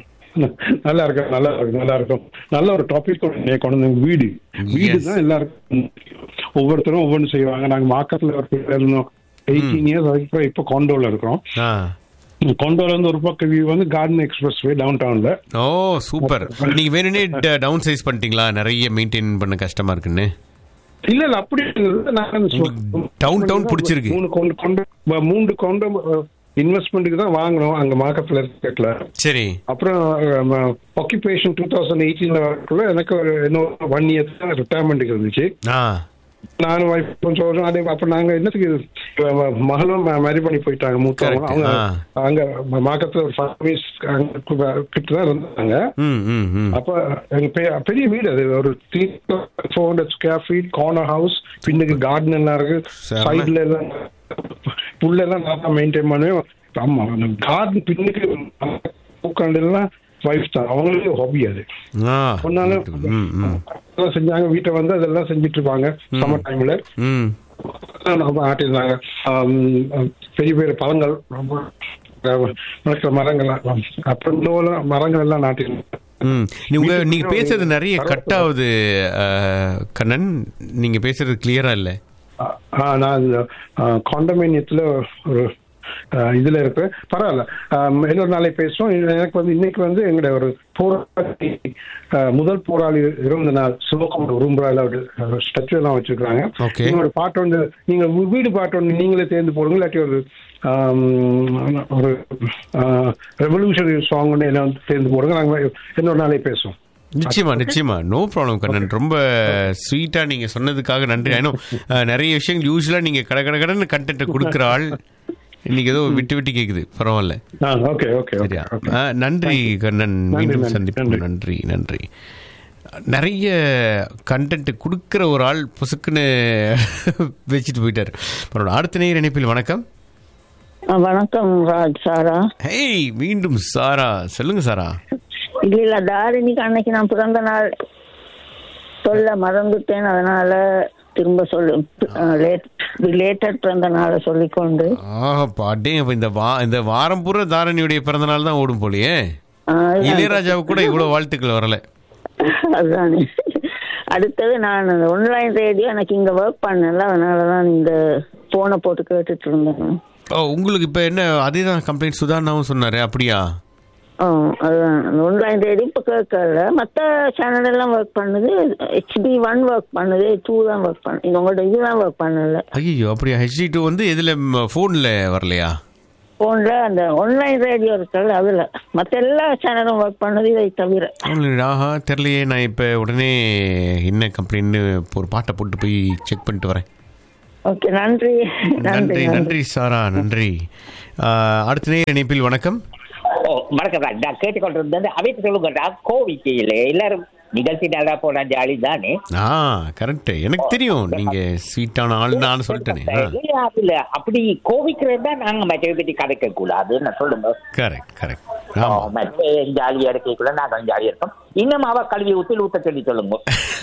நல்லா இருக்கும் நல்லா இருக்கும் நல்லா இருக்கும் நல்ல ஒரு டாபிக் கொண்டு வந்தேன் வீடு வீடு Yes. தான் எல்லாருக்கும் ஒவ்வொருத்தரும் ஒவ்வொன்று செய்வாங்க நாங்க மார்க்கெட்ல ஒரு பேர் இருந்தோம் எயிட்டீன் இயர்ஸ் அதுக்கப்புறம் இப்போ கொண்டோல இருக்கிறோம் ஆ கொண்டோல இருந்து ஒரு பக்கம் வியூ வந்து கார்டன் எக்ஸ்பிரஸ் வே டவுன் டவுன்ல ஓ சூப்பர் நீங்க வேணும்னே டவுன் சைஸ் பண்ணிட்டீங்களா நிறைய மெயின்டைன் பண்ண கஷ்டமா இருக்குன்னு இல்ல இல்ல அப்படி இல்ல. நாங்க அந்த சொ- downtown பிடிச்சிருக்கு. மூணு கொண்டு கொண்டு மூன்று கொண்டு இன்வெஸ்ட்மெண்ட்டுக்கு தான் வாங்கினோம் அங்க மார்க்கெட்ல இருக்கல சரி அப்புறம் ஆக்குபேஷன் டூ தௌசண்ட் எயிட்டீன்ல வரக்குள்ள எனக்கு ஒரு இன்னும் ஒன் இயர் தான் ரிட்டையர்மெண்ட்டுக்கு இருந்துச்சு ஆ நானும் வைஃப் கொஞ்சம் வருஷம் அதே அப்ப நாங்க என்னத்துக்கு அஹ், மகளும் மேரி பண்ணி போயிட்டாங்க மூத்தவங்க Correct. அவங்க ஆ. அங்க மார்க்கெட்ல ஒரு ஃபேமிலிஸ் கிட்ட தான் இருந்தாங்க ம் ம் ம் அப்ப எங்க பெ- பெரிய வீடு அது ஒரு three four hundred square feet corner house பின்னுக்கு கார்டன் எல்லாம் இருக்கு செம. சைடுல எல்லாம் புல்லெல்லாம் நான் தான் மெயின்டைன் பண்ணுவேன் ஆமா அந்த கார்டன் பின்னுக்கு பூக்காண்டு எல்லாம் வைஃப் தான் அவங்களுக்கு ஹாபி அது ஆ ஒன்னால ம் ம் அதெல்லாம் செஞ்சாங்க வீட்டை வந்து அதெல்லாம் செஞ்சுட்டு இருப்பாங்க சம்மர் டைம்ல ம் ஆட்டிருந்தாங்க ஆம், பெரிய பெரிய பழங்கள் ரொம்ப அஹ், வளர்க்குற மரங்கள் அப்புறம் இன்னும் மரங்கள் எல்லாம் நாட்டிருந்தாங்க ம் நீங்க வீட்டுக்கு நீங்க பேசுறது நிறைய கட் ஆகுது அஹ், கண்ணன் நீங்க பேசுறது கிளியரா இல்ல ஆ, ஆ, நான் காண்டமேனியத்துல ஒரு ஆ, இதுல இருக்கு பரவாயில்ல ஆம், இன்னொரு நாளை பேசுவோம் எனக்கு வந்து இன்னைக்கு வந்து எங்களுடைய ஒரு போராளி ஆ, முதல் போராளி இருந்த நாள் சிவகுமார் உரும்புறால ஒரு ஸ்டாச்சு எல்லாம் வச்சிருக்காங்க Okay. நீங்க ஒரு பாட்டு ஒன்று நீங்க உ- வீடு பாட்டு ஒன்று நீங்களே தேர்ந்து போடுங்க இல்லாட்டி ஒரு ஆம், ஒரு ரெவல்யூஷனரி சாங் ஒன்று என்ன வந்து தேர்ந்து போடுங்க நாங்கள் இன்னொரு நாளை பேசுவோம் நிச்சயமா நிச்சயமா நோ ப்ராப்ளம் கண்ணன் ரொம்ப ஸ்வீட்டா நீங்க சொன்னதுக்காக நன்றி ஐநோ நிறைய விஷயங்கள் யூஸ்வலா நீங்க கட கட கடன்னு கண்டென்ட் கொடுக்குற ஆள் இன்னைக்கு ஏதோ விட்டு விட்டு கேக்குது பரவாயில்ல ஆ ஓகே ஓகே ஓகே சரியா ஆ, நன்றி கண்ணன் மீண்டும் நன்றி, சந்திப்போம் நன்றி. நன்றி நன்றி நிறைய கண்டென்ட் கொடுக்குற ஒரு ஆள் புசுக்குன்னு வச்சுட்டு போயிட்டார் பரவாயில்ல அடுத்த நேர் இணைப்பில் வணக்கம் ஆ, வணக்கம் ராஜ் சாரா ஹேய் மீண்டும் சாரா சொல்லுங்க சாரா இல்ல இல்ல தாரிணிக்கு அன்னைக்கு நான் பிறந்த நாள் சொல்ல மறந்துட்டேன் அதனால திரும்ப சொல்லு ரிலேட்டட் பிறந்த நாளை சொல்லிக்கொண்டு ஆஹா பாட்டே அப்ப இந்த வா இந்த வாரம் பூரா தாரணியுடைய பிறந்த நாள் தான் ஓடும் போலியே ஆ, அதுதான். இளையராஜாவுக்கு கூட இவ்வளவு வாழ்த்துக்கள் வரல அதுதானே அடுத்தது நான் ஆன்லைன் ரேடியோ எனக்கு இங்க ஒர்க் பண்ணல அதனால தான் இந்த போனை போட்டு கேட்டுட்டு இருந்தேன் ஓ உங்களுக்கு இப்ப என்ன அதே தான் கம்ப்ளைண்ட் சுதாரணாவும் சொன்னாரு அப்படியா ஆ அதுதான் ஆன்லைன் ரேடியோ இப்போ கேட்கல மற்ற சேனல் எல்லாம் ஒர்க் பண்ணுது ஹெச்டி ஒன் ஒர்க் பண்ணுது டூ தான் ஒர்க் பண்ணு இது உங்களோட இதுதான் ஒர்க் பண்ணல ஐயோ அப்படியா ஹெச்டி டூ வந்து எதுல ஃபோன்ல வரலையா ஃபோனில் அந்த ஆன்லைன் ரேடியோ இருக்குல்ல அதில் மற்ற எல்லா சேனலும் ஒர்க் பண்ணுது இதை தவிர Online, ஆஹா தெரியலையே நான் இப்போ உடனே என்ன கம்ப்ளைண்ட்னு ஒரு பாட்டை போட்டு போய் செக் பண்ணிட்டு வரேன் ஓகே நன்றி நன்றி நன்றி சாரா நன்றி ஆஹ், அடுத்த நேர இணைப்பில் வணக்கம் ஓ வணக்கம் ராஜ். நான் கேட்டுக்கொண்டிருந்தது அவைத்து சொல்லுங்கடா கோவிக்கையில் எல்லாரும் நிகழ்ச்சி நல்லா போனா ஜாலி தானே ஆ கரெக்ட் எனக்கு தெரியும் நீங்க ஸ்வீட்டான ஆள் நான் சொல்லிட்டேனே இல்ல, அதுல அப்படி கோவிக்கிறதா நாங்க மற்றவை பற்றி கதைக்க கூடாது நான் சொல்லுங்க கரெக்ட் கரெக்ட் ஓ, ஆமா மற்ற ஜாலியா இருக்கக்குள்ள நாங்களும் ஜாலியா இருக்கோம் இன்னும் அவ கல்வி ஊத்தில் ஊத்த சொல்லி சொல்லுங்க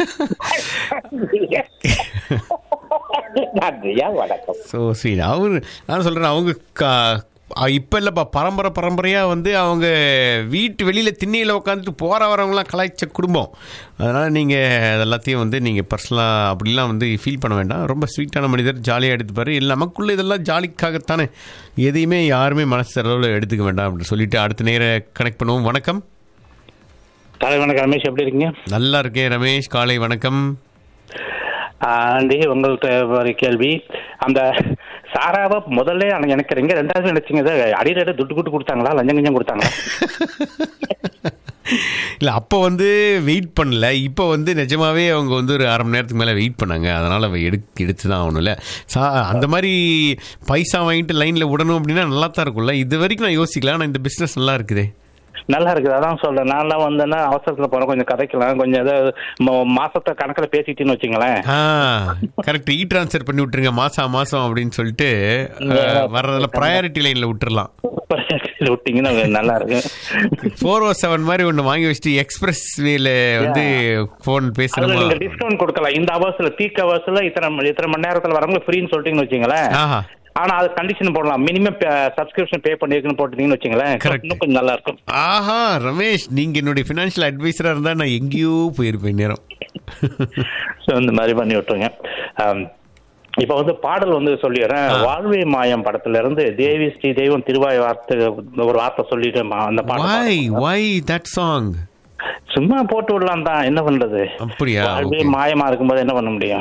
நன்றியா வணக்கம் ஸோ ஸ்வீட் அவர் நான் சொல்றேன் அவங்க க- அ- இப்ப இல்லப்பா பரம்பரை பரம்பரையா வந்து அவங்க வீட்டு வெளியில திண்ணையில உட்காந்துட்டு போற வரவங்களாம் கலாய்ச்ச குடும்பம் அதனால நீங்க அது எல்லாத்தையும் வந்து நீங்க பர்சனலா அப்படிலாம் வந்து ஃபீல் பண்ண வேண்டாம் ரொம்ப ஸ்வீட்டான மனிதர் ஜாலியாக எடுத்துப்பாரு இல்லை நமக்குள்ள இதெல்லாம் ஜாலிக்காகத்தானே எதையுமே யாருமே மனசு அளவில் எடுத்துக்க வேண்டாம் அப்படின்னு சொல்லிட்டு அடுத்த நேர கனெக்ட் பண்ணுவோம் வணக்கம் காலை வணக்கம் ரமேஷ் எப்படி இருக்கீங்க நல்லா இருக்கேன் ரமேஷ் காலை வணக்கம் ஆண்டி உங்கள்கிட்ட ஒரு கேள்வி அந்த சாராவை முதல்ல எனக்கு- எனக்கு எங்க ரெண்டாவது நினைச்சிங்க இதை அடிரடி துட்டு குட்டு கொடுத்தாங்களா லஞ்சம் கஞ்சம் கொடுத்தாங்களா இல்லை அப்போ வந்து வெயிட் பண்ணல இப்போ வந்து நிஜமாவே அவங்க வந்து ஒரு அரை மணி நேரத்துக்கு மேலே வெயிட் பண்ணாங்க அதனால் அவ எடு எடுத்து தான் ஆகணும்ல சா அந்த மாதிரி பைசா வாங்கிட்டு லைனில் விடணும் அப்படின்னா நல்லா தான் இருக்கும்ல இது வரைக்கும் நான் யோசிக்கல ஆனால் இந்த பிஸ்னஸ் நல்லா இருக்குதே நல்லா இருக்குது அதான் சொல்றேன் நான்லாம் வந்தேன்னா அவசரத்துல போறேன் கொஞ்சம் கதைக்கலாம் கொஞ்சம் ஏதாவது ம- மாசத்தை கணக்குல பேசிட்டேன்னு வச்சுங்களேன் ஆ கரெக்ட் இ ட்ரான்ஸ்ஃபர் பண்ணி விட்டுருங்க மாசம் மாசம் அப்படின்னு சொல்லிட்டு அஹ், வர்றதுல ப்ரையாரிட்டி லைனில் விட்டுறலாம் விட்டீங்கன்னா நல்லா இருக்கு ஃபோர் ஓ செவன் மாதிரி ஒன்று வாங்கி வச்சுட்டு எக்ஸ்பிரஸ் வேல வந்து ஃபோன் அதுல பேசுகிறோமா நீங்க டிஸ்கவுண்ட் கொடுக்கலாம் இந்த அவர்ஸ்ல பீக் அவர்ஸ்ல இத்தனை ம- இத்தனை மணி நேரத்துல வரவங்க ஃப்ரீன்னு சொல்லிட்டீங்கன்னு வச்சுங்களேன் ஆஹா ஆனா அது கண்டிஷன் போடலாம் மினிமம் சப்ஸ்கிரிப்ஷன் பே பண்ணிருக்குன்னு போட்டுட்டீங்கன்னு வச்சுங்களேன் Correct. இன்னும் கொஞ்சம் நல்லா இருக்கும் ஆஹா ரமேஷ் நீங்க என்னுடைய ஃபினான்ஷியல் அட்வைசரா இருந்தா நான் எங்கேயோ போயிருப்பேன் நேரம் ஸோ இந்த மாதிரி பண்ணி விட்டுருங்க ஆம், இப்ப வந்து பாடல் வந்து சொல்லிடுறேன் வாழ்வே மாயம் படத்துல இருந்து தேவி ஸ்ரீ தெய்வம் திருவாய் வார்த்தை ஒரு வார்த்தை சொல்லிட்டு மா- அந்த பாடல் வை பாடுங்க. வை தட் சாங் சும்மா போட்டு விடலாம் தான் என்ன பண்றது அப்படியா? வாழ்வே Okay. மாயமா இருக்கும்போது என்ன பண்ண முடியும்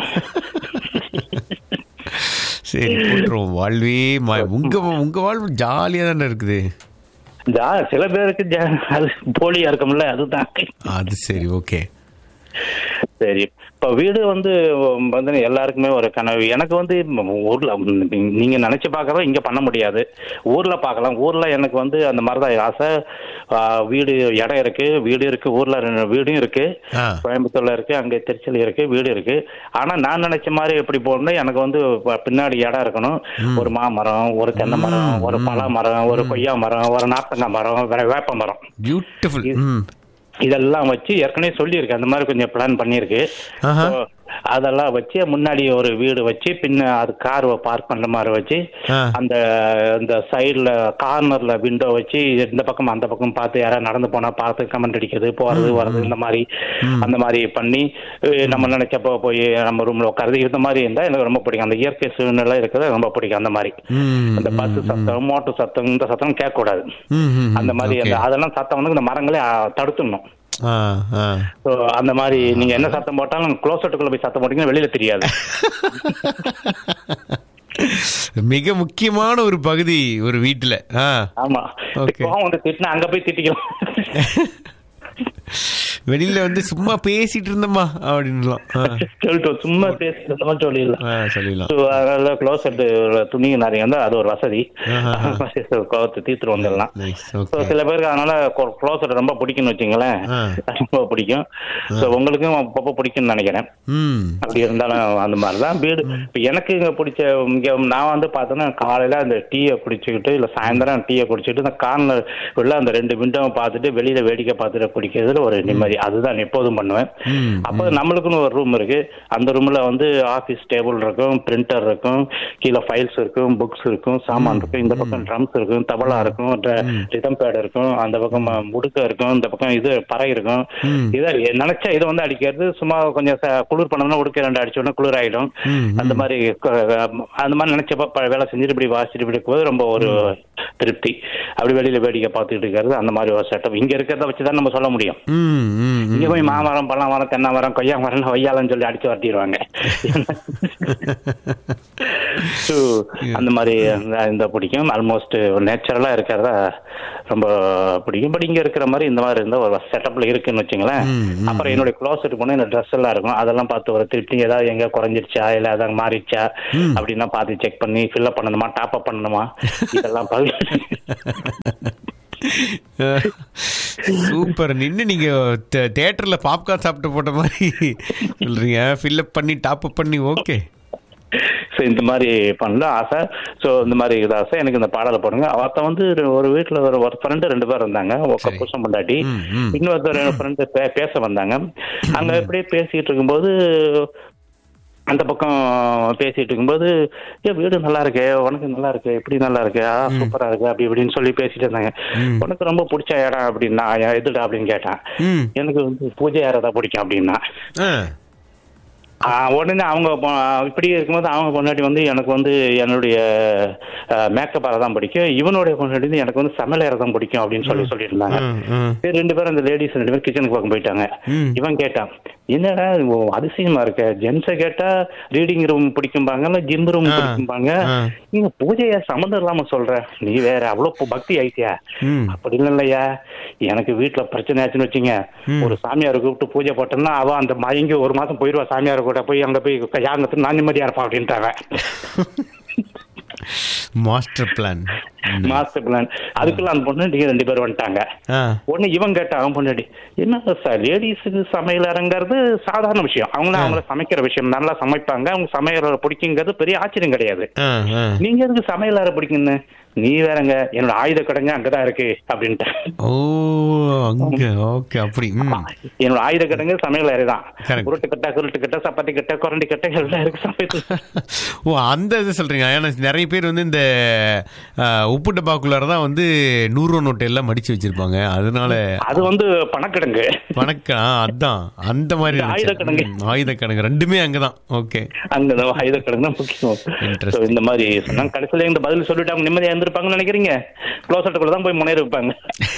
சரி போட்டுருவோம் வாழ்வே மா- உங்க உங்க வாழ்வு ஜாலியா தானே இருக்குது ஜா- சில பேருக்கு ஜா- அது போலியா இருக்கும்ல அதுதான் அது சரி ஓகே சரி இப்ப வீடு வந்து உம், வந்து எல்லாருக்குமே ஒரு கனவு எனக்கு வந்து ம், ஊர்ல ம், நீங்க நினைச்சு பார்க்கறத இங்க பண்ண முடியாது ஊர்ல பார்க்கலாம் ஊர்ல எனக்கு வந்து அந்த மாதிரிதான் ஆசை ஆ, வீடு இடம் இருக்கு வீடு இருக்கு ஊர்ல ரெண்டு வீடும் இருக்கு ஆ. கோயம்புத்தூர்ல இருக்கு அங்க திருச்சியில் இருக்கு வீடு இருக்கு ஆனா நான் நினைச்ச மாதிரி எப்படி போகணும் எனக்கு வந்து ப- பின்னாடி இடம் இருக்கணும் ஒரு மாமரம் ஒரு தென்னை மரம் ஒரு பலா மரம் ஒரு கொய்யா மரம் ஒரு நார்த்தங்காய் மரம் வேற வேப்ப மரம் பியூட்டிஃபுல் ம் இதெல்லாம் வச்சு ஏற்கனவே சொல்லியிருக்கு அந்த மாதிரி கொஞ்சம் பிளான் பண்ணியிருக்கு ஆஹா. So, அதெல்லாம் வச்சு முன்னாடி ஒரு வீடு வச்சு பின்ன அது கார் பார்க் பண்ற மாதிரி வச்சு ஆ. அந்த இந்த சைடுல கார்னர்ல விண்டோ வச்சு இந்த பக்கம் அந்த பக்கம் பார்த்து யாராவது நடந்து போனா பார்த்து கமெண்ட் அடிக்கிறது போறது வர்றது இந்த மாதிரி அந்த மாதிரி பண்ணி அஹ், நம்ம நினைச்சப்போ போய் நம்ம ரூம்ல உட்காருது இந்த மாதிரி இருந்தா எனக்கு ரொம்ப பிடிக்கும் அந்த இயற்கை சூழ்நிலை இருக்கிறது ரொம்ப பிடிக்கும் அந்த மாதிரி ம், அந்த பஸ் சத்தம் மோட்டர் சத்தம் இந்த சத்தம் கேட்க கூடாது ம், ம், அந்த மாதிரி okay. அந்த அதெல்லாம் சத்தம் வந்து இந்த மரங்களே ஆ, தடுத்துடணும் ஆ ஆ ஸோ அந்த மாதிரி நீங்க என்ன சத்தம் போட்டாலும் க்ளோசட்டுக்குள்ள போய் சத்தம் போட்டீங்கன்னா வெளியில தெரியாது மிக முக்கியமான ஒரு பகுதி ஒரு வீட்டுல ஆ ஆமா Okay. கோவம் வந்து திட்டினா அங்க போய் திட்டிக்கலாம் வெளியில வந்து சும்மா பேசிட்டு இருந்தோமா அப்படின்லாம் ஆ. சொல்லிட்டு சும்மா பேசுறது மாதிரி சொல்லிடலாம் ஆ, சொல்லிடலாம் So, அதனால க்ளோசட் துணி நிறைய இருந்தா அது ஒரு வசதி ஆஹா. கோவத்தை தீர்த்துட்டு வந்துடலாம் நைஸ் So, ஓகே சில பேருக்கு அதனால க்ளோசட் ரொம்ப பிடிக்கும்னு வச்சுங்களேன் ஆ. ரொம்ப பிடிக்கும் ஸோ உங்களுக்கும் அப்பப்போ பிடிக்கும்னு நினைக்கிறேன் ம் அப்படி இருந்தாலும் அந்த மாதிரி தான் வீடு இப்போ எனக்கு இங்கே பிடிச்ச இங்கே நான் வந்து பார்த்தோன்னா காலையில் அந்த டீயை குடிச்சுக்கிட்டு இல்லை சாயந்தரம் டீயை குடிச்சிட்டு இந்த கார்னர் உள்ள அந்த ரெண்டு விண்டோவை பார்த்துட்டு வெளியில் வேடிக்கை பார்த்துட்டு குடிக்கிறதுல ஒரு நிம்மதி அதுதான் எப்போதும் பண்ணுவேன் ம், அப்போ நம்மளுக்குன்னு ஒரு ரூம் இருக்கு அந்த ரூம்ல வந்து ஆபீஸ் டேபிள் இருக்கும் பிரிண்டர் இருக்கும் கீழே ஃபைல்ஸ் இருக்கும் புக்ஸ் இருக்கும் சாமான் இருக்கும் இந்த பக்கம் ட்ரம்ஸ் இருக்கும் தபலா இருக்கும் ரிதம் பேட் இருக்கும் அந்த பக்கம் முடுக்க இருக்கும் இந்த பக்கம் இது பறை இருக்கும் ம். இதை நினைச்சா இதை வந்து அடிக்கிறது சும்மா கொஞ்சம் ச- குளிர் பண்ணோம்னா உடுக்க ரெண்டு அடிச்ச உடனே குளிர் ஆயிடும் ம், அந்த மாதிரி க- அந்த மாதிரி நினைச்சப்ப ப- வேலை செஞ்சுட்டு இப்படி வாசிட்டு இப்படி இருக்கும்போது ரொம்ப ஒரு திருப்தி அப்படி வெளியில வேடிக்கை பார்த்துட்டு இருக்கிறது அந்த மாதிரி ஒரு செட்டப் இங்க இருக்கிறத வச்சு தான் நம்ம சொல்ல முடியும் ம், ம், இங்க ம். போய் மாமரம் பழம் மரம் தென்னை மரம் கொய்யா மரம் வையாலன்னு சொல்லி அடிச்சு வரட்டிடுவாங்க So, அந்த மாதிரி இந்த- இந்த பிடிக்கும் ஆல்மோஸ்ட் நேச்சுரலா இருக்கிறதா ரொம்ப பிடிக்கும் பட் இங்க இருக்கிற மாதிரி இந்த மாதிரி இருந்த ஒரு செட்டப்ல இருக்குன்னு வச்சுங்களேன் ம், ம், அப்புறம் என்னுடைய க்ளோசெட் போனா இந்த ட்ரெஸ் எல்லாம் இருக்கும் அதெல்லாம் பார்த்து ஒரு திருப்பி ஏதாவது எங்க குறைஞ்சிருச்சா இல்ல ஏதாவது மாறிடுச்சா ம். அப்படின்னா பார்த்து செக் பண்ணி ஃபில்அப் பண்ணணுமா டாப் அப் பண்ணணுமா இதெல்லாம் பார்த்து சூப்பர் நின்னு நீங்க தே- தியேட்டர்ல பாப்கார்ன் சாப்பிட்டு போட்ட மாதிரி சொல்றீங்க ஃபில்அப் பண்ணி டாப் அப் பண்ணி ஓகே ஸோ இந்த மாதிரி பண்ணல ஆசை ஸோ இந்த மாதிரி இது ஆசை எனக்கு இந்த பாடலை போடுங்க ஒருத்த வந்து ஒரு- ஒரு வீட்டில் ஒரு ஒரு ஃப்ரெண்டு ரெண்டு பேர் இருந்தாங்க ஒரு சரி. புருஷன் பொண்டாட்டி ம், ம். இன்னொருத்தர் ஃப்ரெண்டு பேச வந்தாங்க அங்க இப்படியே பேசிட்டு இருக்கும்போது அந்த பக்கம் பேசிட்டு இருக்கும்போது ஏ வீடு நல்லா இருக்கே உனக்கு நல்லா இருக்கு எப்படி நல்லா இருக்கு ஆ சூப்பரா இருக்கு அப்படி இப்படின்னு சொல்லி பேசிட்டு இருந்தாங்க ம். உனக்கு ரொம்ப பிடிச்ச இடம் அப்படின்னா எதுடா அப்படின்னு கேட்டான் ம் எனக்கு வந்து பூஜை அறை பிடிக்கும் அப்படின்னா ஆ ஆ, உடனே அவங்க பொ- இப்படி இருக்கும்போது அவங்க பொண்டாட்டி வந்து எனக்கு வந்து என்னுடைய மேக்கப் அறை தான் பிடிக்கும் இவனுடைய பொண்டாட்டி வந்து எனக்கு வந்து சமையல் அறை தான் பிடிக்கும் அப்படின்னு சொல்லி சொல்லிட்டு இருந்தாங்க ம், ம். சரி ரெண்டு பேரும் அந்த லேடிஸ் ரெண்டு பேரும் கிச்சனுக்கு பக்கம் போயிட்டாங்க ம். இவன் கேட்டான் என்னடா இது ஓ, அதிசயமா இருக்க ஜென்ஸை கேட்டா ரீடிங் ரூம் பிடிக்கும்பாங்க இல்ல ஜிம் ரூம் ஆ, பிடிக்கும்பாங்க ஆ. நீங்க பூஜைய சம்மந்தம் இல்லாம சொல்ற நீ வேற அவ்வளவு பு- பக்தி ஆயிட்டியா ம். அப்படி இல்லையா எனக்கு வீட்டுல பிரச்சனை ஆச்சுன்னு வச்சுங்க ம். ஒரு சாமியாரை கூப்பிட்டு பூஜை போட்டோம்னா அவ அந்த மயங்கி ஒரு மாசம் போயிருவா சாமியார் கூட போய் அங்க போய் யாங்கத்து நான் நிம்மதியா இருப்பான் அப்படின்ட்டாங்க மாஸ்டர் பிளான் மாஸ்டர் பிளான் அதுக்குள்ள அந்த பொண்ணு நீங்க ரெண்டு பேரும் வந்துட்டாங்க ஆ உடனே இவன் கேட்டான் அவன் பொண்டாட்டி என்ன சார் லேடிஸுக்கு சமையல் அரங்கிறது சாதாரண விஷயம் அவங்கள அவங்கள சமைக்கிற விஷயம் நல்லா சமைப்பாங்க அவங்க சமையல் அறை பிடிக்குங்கிறது பெரிய ஆச்சரியம் கிடையாது ஆ ஆ நீங்க எதுக்கு சமையல் அறை பிடிக்குன்னு நீ வேறங்க என்னோட ஆயுத கடங்க அங்கதான் இருக்கு அப்படின்ட்டு ஓ அங்க ஓகே அப்படி ம் என்னோட ஆயுத கடங்க சமையல் அறை தான் Correct. உருட்டு கட்டை குருட்டு கட்டை சப்பாத்தி கட்டை குரண்டி கட்டை எல்லாம் இருக்கு சமையல் ஓ அந்த இது சொல்றீங்க ஏன்னா நிறைய பேர் வந்து இந்த ஆ, உப்பு டப்பாக்குள்ளார தான் வந்து நூறு ரூபா நோட்டு எல்லாம் மடிச்சு வச்சிருப்பாங்க அதனால அது வந்து பணக்கிடங்கு வணக்கம் ஆ, அதான் அந்த மாதிரி இது ஆயுத நினைச்சேன். கிடங்கு. ம், ஆயுத கிடங்கு ரெண்டுமே அங்கதான் ஓகே அங்கதான் ஆயுத கடங்க தான் முக்கியம் Interesting. So, இந்த மாதிரி சொன்னாங்க கடைசியில இந்த பதில் சொல்லிட்டு அவங்க நிம்மதியா இருந்திருப்பாங்கன்னு நினைக்கிறீங்க க்ளோசட்டுக்குள்ள தான் போய் முன்னேறி வைப்பாங்க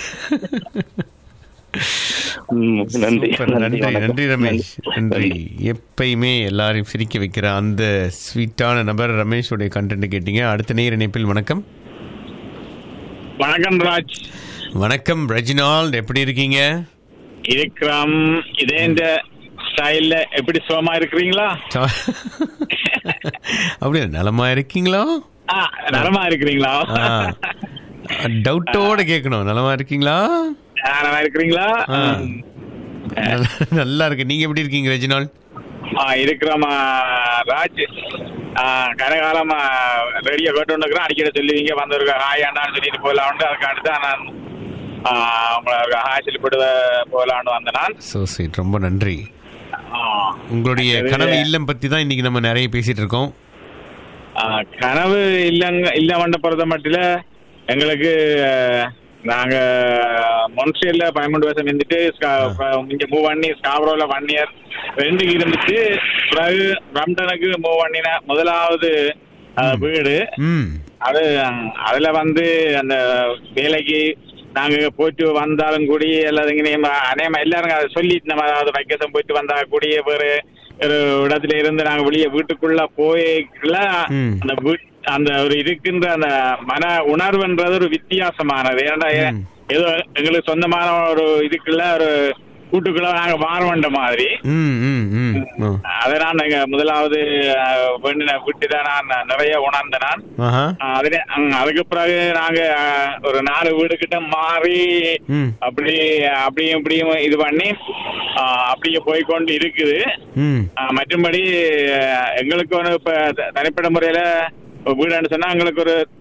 ம், நன்றி சூப்பர், நன்றி வணக்கம். நன்றி ரமேஷ் நன்றி எப்பயுமே எல்லாரையும் சிரிக்க வைக்கிற அந்த ஸ்வீட்டான நபர் ரமேஷோடைய கண்டென்ட் கேட்டீங்க அடுத்த நேர் இணைப்பில் வணக்கம் வணக்கம் ராஜ் வணக்கம் ரெஜினால் எப்படி இருக்கீங்க இருக்கிறோம் இதே இந்த ஸ்டைல்ல எப்படி சுகமா இருக்கிறீங்களா சா- அப்படியா நலமா இருக்கீங்களா ஆ, நலமா இருக்கிறீங்களா டவுட்டோட கேட்கணும் நலமா இருக்கீங்களா ஆ, நலமா இருக்கிறீங்களா ஆ. நல்லா- நல்லா இருக்கு நீங்க எப்படி இருக்கீங்க ரெஜினால் ஆ, இருக்கிறோமா ராஜ் ஆ, கனகாலமா ரெடியா கேட்டு இருக்கிறோம் அடிக்கடி சொல்லுவீங்க வந்திருக்க ஹாய் அண்ணான்னு சொல்லிட்டு போகலான்ட்டு அதுக்காண்டு தான் நான் ஆ, உங்களை ஹாய் சொல்லி போட்டு போகலான்னு வந்தேன் நான் சோ ஸ்வீட் ரொம்ப நன்றி ஆ. உங்களுடைய அது- கனவு இல்லம் பத்தி தான் இன்னைக்கு நம்ம நிறைய பேசிட்டு இருக்கோம் ஆ, கனவு இல்லங்க இல்ல வண்ட பொறுத்த மட்டில எங்களுக்கு அஹ், நாங்க மொன்சியல்ல பதிமூணு வருஷம் இருந்துட்டு ஸ்கா- ப- இங்க மூவ் பண்ணி ஸ்காப்ரோல ஒன் இயர் ரெண்டு இருந்துட்டு பிறகு ரம்டனுக்கு மூவ் பண்ணின முதலாவது அஹ், வீடு ம் அது அஹ், அதுல வந்து அந்த வேலைக்கு நாங்க போயிட்டு வந்தாலும் கூடி எல்லாரும் அநேகமா எல்லாரும் அதை சொல்லிட்டு நம்ம அதாவது வைக்கசம் போயிட்டு வந்தா கூடிய வேறு ஒரு இடத்துல இருந்து நாங்க வெளியே வீட்டுக்குள்ள போய்க்குள்ள ம். அந்த வீட் அந்த ஒரு இருக்கின்ற அந்த மன உணர்வுன்றது ஒரு வித்தியாசமானது ஏன்னா ம். ஏதோ எங்களுக்கு சொந்தமான ஒரு இதுக்குள்ள ஒரு கூட்டுக்குள்ள நாங்க மாற வேண்ட மாதிரி ம் ம் ம் ஆ. அதை நான் நாங்க முதலாவது அஹ், வேண்டின வீட்டு தான் நான் நிறைய உணர்ந்த நான் ஆஹா ஆஹ் அதுல ம், அதுக்கு பிறகு நாங்க ஆஹ், ஒரு நாலு வீடு கிட்ட மாறி ம் அப்படி அப்படியும் இப்படியும் இது பண்ணி ஆஹ், அப்படியே போய்க்கொண்டு இருக்குது ம் ஆஹ், மற்றும்படி ஆஹ், எங்களுக்கு ஒன்று இப்ப த- தனிப்பட்ட முறையில வீடுன்னு சொன்னா எங்களுக்கு ஒரு